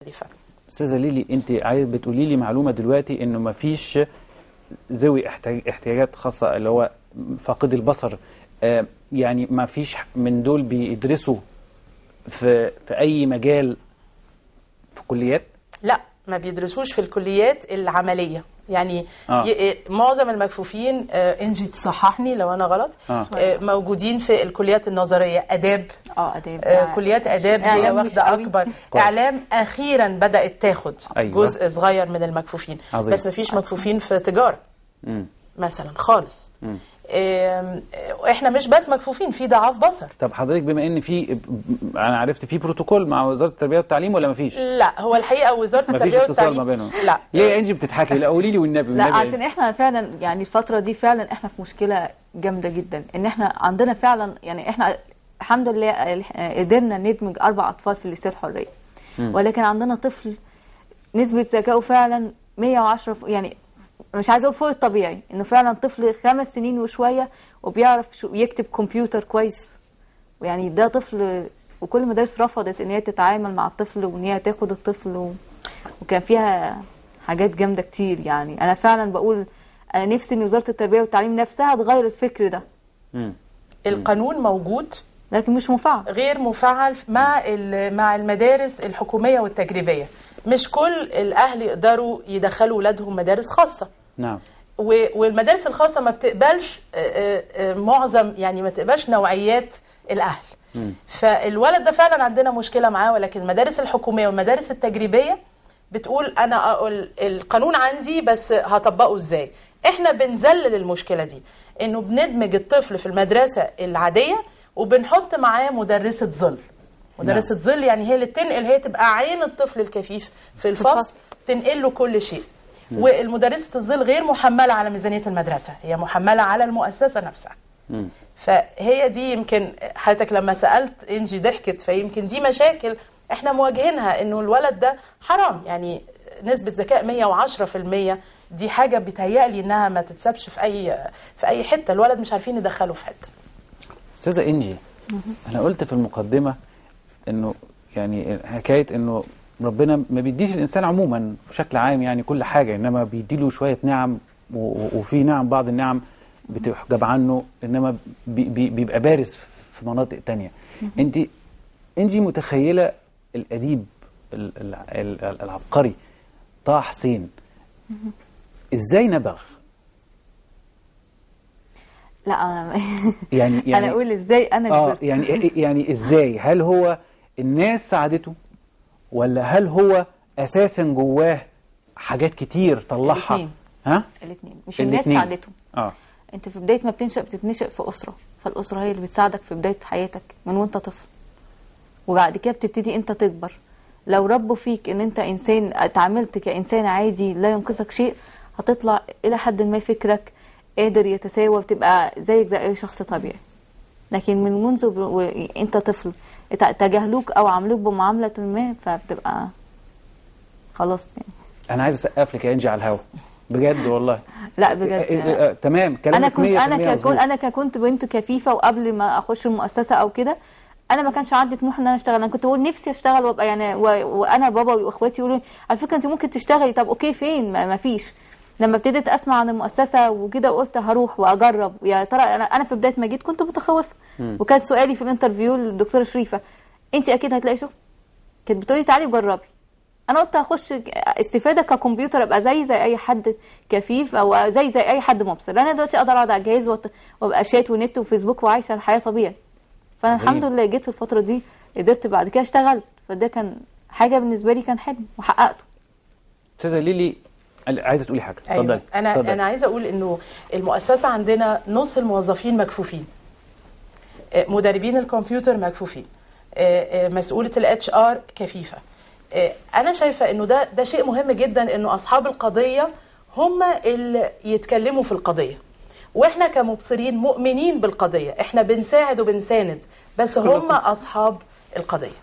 استاذه ليلي انت عايز بتقولي لي معلومه دلوقتي انه ما فيش ذوي احتياج احتياجات خاصه اللي هو فاقد البصر آه يعني ما فيش من دول بيدرسوا في في اي مجال في كليات لا ما بيدرسوش في الكليات العمليه يعني آه. ي- معظم المكفوفين آه، انجي تصححني لو انا غلط آه. آه، موجودين في الكليات النظريه اداب اه اداب آه، كليات اداب هي إعلام مش واخده قوي. اكبر كويس. اعلام اخيرا بدات تاخد أيوة. جزء صغير من المكفوفين عظيم. بس ما فيش مكفوفين في تجاره مم. مثلا خالص مم. آم، احنا مش بس مكفوفين في ضعاف بصر طب حضرتك بما ان في انا عرفت في بروتوكول مع وزاره التربيه والتعليم ولا ما فيش؟ لا هو الحقيقه وزاره ما فيش التربيه اتصال والتعليم ما بينهم لا ليه يا انجي بتضحكي لا قولي لي والنبي لا والنبي يا عشان احنا فعلا يعني الفتره دي فعلا احنا في مشكله جامده جدا ان احنا عندنا فعلا يعني احنا الحمد لله ال- قدرنا ندمج اربع اطفال في الاستاد حريه ولكن عندنا طفل نسبه ذكائه فعلا 110 ف- يعني مش عايزه اقول فوق الطبيعي انه فعلا طفل خمس سنين وشويه وبيعرف شو يكتب كمبيوتر كويس ويعني ده طفل وكل المدارس رفضت ان هي تتعامل مع الطفل وان هي تاخد الطفل و... وكان فيها حاجات جامده كتير يعني انا فعلا بقول انا نفسي ان وزاره التربيه والتعليم نفسها تغير الفكر ده مم. القانون موجود لكن مش مفعل غير مفعل مع ال- مع المدارس الحكوميه والتجريبيه مش كل الاهل يقدروا يدخلوا اولادهم مدارس خاصه نعم و- والمدارس الخاصه ما بتقبلش آه، آه، آه، معظم يعني ما تقبلش نوعيات الاهل فالولد ده فعلا عندنا مشكله معاه ولكن المدارس الحكوميه والمدارس التجريبيه بتقول انا أقول القانون عندي بس هطبقه ازاي احنا بنذلل المشكله دي انه بندمج الطفل في المدرسه العاديه وبنحط معاه مدرسه ظل مدرسه ظل يعني هي اللي تنقل هي تبقى عين الطفل الكفيف في الفصل الفصل. تنقل له كل شيء والمدرسة الظل غير محملة على ميزانية المدرسة هي محملة على المؤسسة نفسها مم. فهي دي يمكن حضرتك لما سألت إنجي ضحكت فيمكن دي مشاكل احنا مواجهينها انه الولد ده حرام يعني نسبة ذكاء 110% دي حاجة بيتهيألي انها ما تتسابش في اي في اي حتة الولد مش عارفين ندخله في حتة استاذه انجي انا قلت في المقدمه انه يعني حكايه انه ربنا ما بيديش الانسان عموما بشكل عام يعني كل حاجه انما بيديله شويه نعم و- و- وفي نعم بعض النعم بتحجب عنه انما بي بي بيبقى بارز في مناطق تانية انت انجي متخيله الاديب ال- ال- ال- العبقري طه حسين ازاي نبغ لا انا يعني يعني انا اقول ازاي انا اه كبرت يعني يعني ازاي هل هو الناس ساعدته ولا هل هو اساسا جواه حاجات كتير طلعها الاتنين. ها الاثنين مش الناس الاتنين. ساعدتهم اه انت في بدايه ما بتنشا بتتنشأ في اسره فالاسره هي اللي بتساعدك في بدايه حياتك من وانت طفل وبعد كده بتبتدي انت تكبر لو ربوا فيك ان انت انسان اتعاملت كانسان عادي لا ينقصك شيء هتطلع الى حد ما فكرك قادر يتساوى وتبقى زيك زي اي شخص طبيعي لكن من منذ ب... و... انت طفل ات- تجاهلوك او عاملوك بمعامله ما فبتبقى خلاص يعني انا عايز اسقف لك يا انجي على الهوا بجد والله لا بجد آه، آه، آه، تمام كلامك انا كنت 100% انا ككنت مظبوط. انا ككنت بنت كفيفه وقبل ما اخش المؤسسه او كده انا ما كانش عندي طموح ان انا اشتغل انا كنت بقول نفسي اشتغل وابقى يعني و... وانا بابا واخواتي يقولوا لي على فكره انت ممكن تشتغلي طب اوكي فين ما, ما فيش لما ابتديت اسمع عن المؤسسه وكده قلت هروح واجرب يا ترى انا انا في بدايه ما جيت كنت متخوفه وكان سؤالي في الانترفيو للدكتوره شريفه انت اكيد هتلاقي شغل كانت بتقولي تعالي جربي انا قلت هخش استفاده ككمبيوتر ابقى زي زي اي حد كفيف او زي زي اي حد مبصر انا دلوقتي اقدر اقعد على الجهاز وأت- وابقى شات ونت وفيسبوك وعايشه الحياه طبيعي فانا عظيم. الحمد لله جيت في الفتره دي قدرت بعد كده اشتغلت فده كان حاجه بالنسبه لي كان حلم وحققته استاذه ليلي عايزه تقولي حاجه اتفضلي أيوة. انا اتفضلي. انا عايزه اقول انه المؤسسه عندنا نص الموظفين مكفوفين آه، مدربين الكمبيوتر مكفوفين آه، آه، مسؤوله الاتش ار كفيفه آه، انا شايفه انه ده ده شيء مهم جدا انه اصحاب القضيه هم اللي يتكلموا في القضيه واحنا كمبصرين مؤمنين بالقضيه احنا بنساعد وبنساند بس هم اصحاب القضيه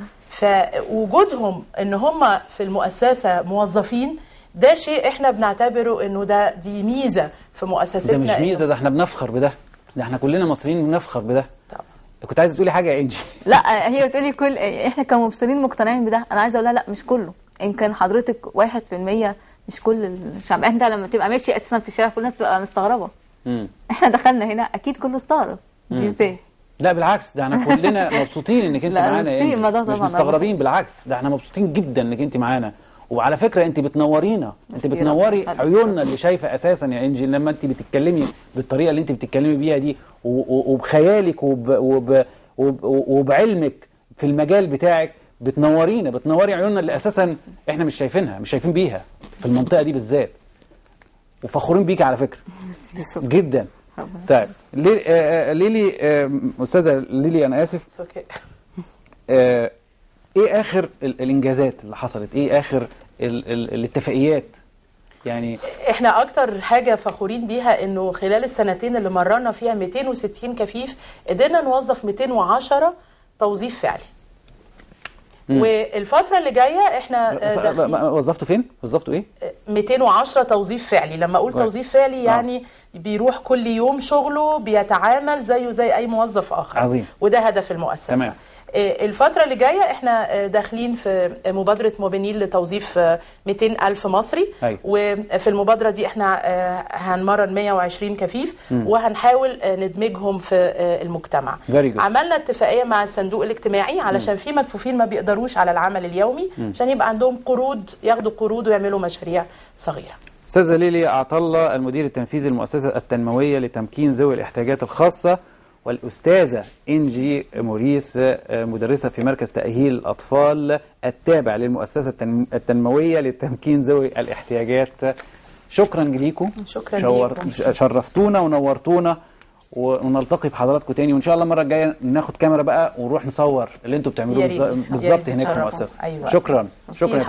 فوجودهم ان هم في المؤسسه موظفين ده شيء احنا بنعتبره انه ده دي ميزه في ده مؤسستنا مش إنه- ميزه ده احنا بنفخر بده ده احنا كلنا مصريين بنفخر بده طبعا كنت عايزه تقولي حاجه يا انجي لا هي بتقولي كل احنا كمبصرين مقتنعين بده انا عايزه اقول لها لا مش كله ان كان حضرتك واحد في المية مش كل الشعب انت لما تبقى ماشي اساسا في الشارع كل الناس تبقى مستغربه مم. احنا دخلنا هنا اكيد كله استغرب دي ازاي لا بالعكس ده احنا كلنا مبسوطين انك انت لا، معانا يا مبسوطين، إنجي. ما ده مش طبعاً. مستغربين بالعكس ده احنا مبسوطين جدا انك انت معانا وعلى فكره انت بتنورينا انت ميرسي، بتنوري ربنا يخليك. عيوننا اللي شايفه اساسا يا انجي لما انت بتتكلمي بالطريقه اللي انت بتتكلمي بيها دي و- و- وبخيالك وب وب وب وبعلمك في المجال بتاعك بتنورينا بتنوري عيوننا اللي اساسا احنا مش شايفينها مش شايفين بيها في المنطقه دي بالذات وفخورين بيكي على فكره جدا طيب لي- آه، آه، ليلي آه، استاذه ليلي انا اسف It's okay. آه، ايه اخر ال- الانجازات اللي حصلت ايه اخر ال ال الاتفاقيات يعني احنا اكتر حاجه فخورين بيها انه خلال السنتين اللي مررنا فيها 260 كفيف قدرنا نوظف 210 توظيف فعلي والفتره اللي جايه احنا آه، ف- داخلين ب- وظفتوا فين وظفتوا ايه 210 توظيف فعلي لما اقول كويس. توظيف فعلي يعني بيروح كل يوم شغله بيتعامل زيه زي اي موظف اخر عظيم. وده هدف المؤسسه تمام. آه، الفترة اللي جاية احنا آه، داخلين في مبادرة موبينيل لتوظيف آه، 200 ألف مصري أيوة. وفي المبادرة دي احنا آه، هنمرن 120 كفيف وهنحاول آه، ندمجهم في آه، المجتمع Very good. عملنا اتفاقية مع الصندوق الاجتماعي علشان في مكفوفين ما بيقدروش على العمل اليومي عشان يبقى عندهم قروض ياخدوا قروض ويعملوا مشاريع صغيرة استاذه ليلي عطله المدير التنفيذي للمؤسسه التنمويه لتمكين ذوي الاحتياجات الخاصه والاستاذه انجي موريس آه، مدرسه في مركز تاهيل الاطفال التابع للمؤسسه التن- التنمويه لتمكين ذوي الاحتياجات شكرا ليكم شكراً شور- ليكم. ش- شرفتونا ونورتونا ونلتقي بحضراتكم تاني وان شاء الله المره الجايه ناخد كاميرا بقى ونروح نصور اللي انتوا بتعملوه يا ريت. بالظ- يا بالظبط ريت هناك في تشرفوا. المؤسسه أيوة. شكرا ميرسي شكرا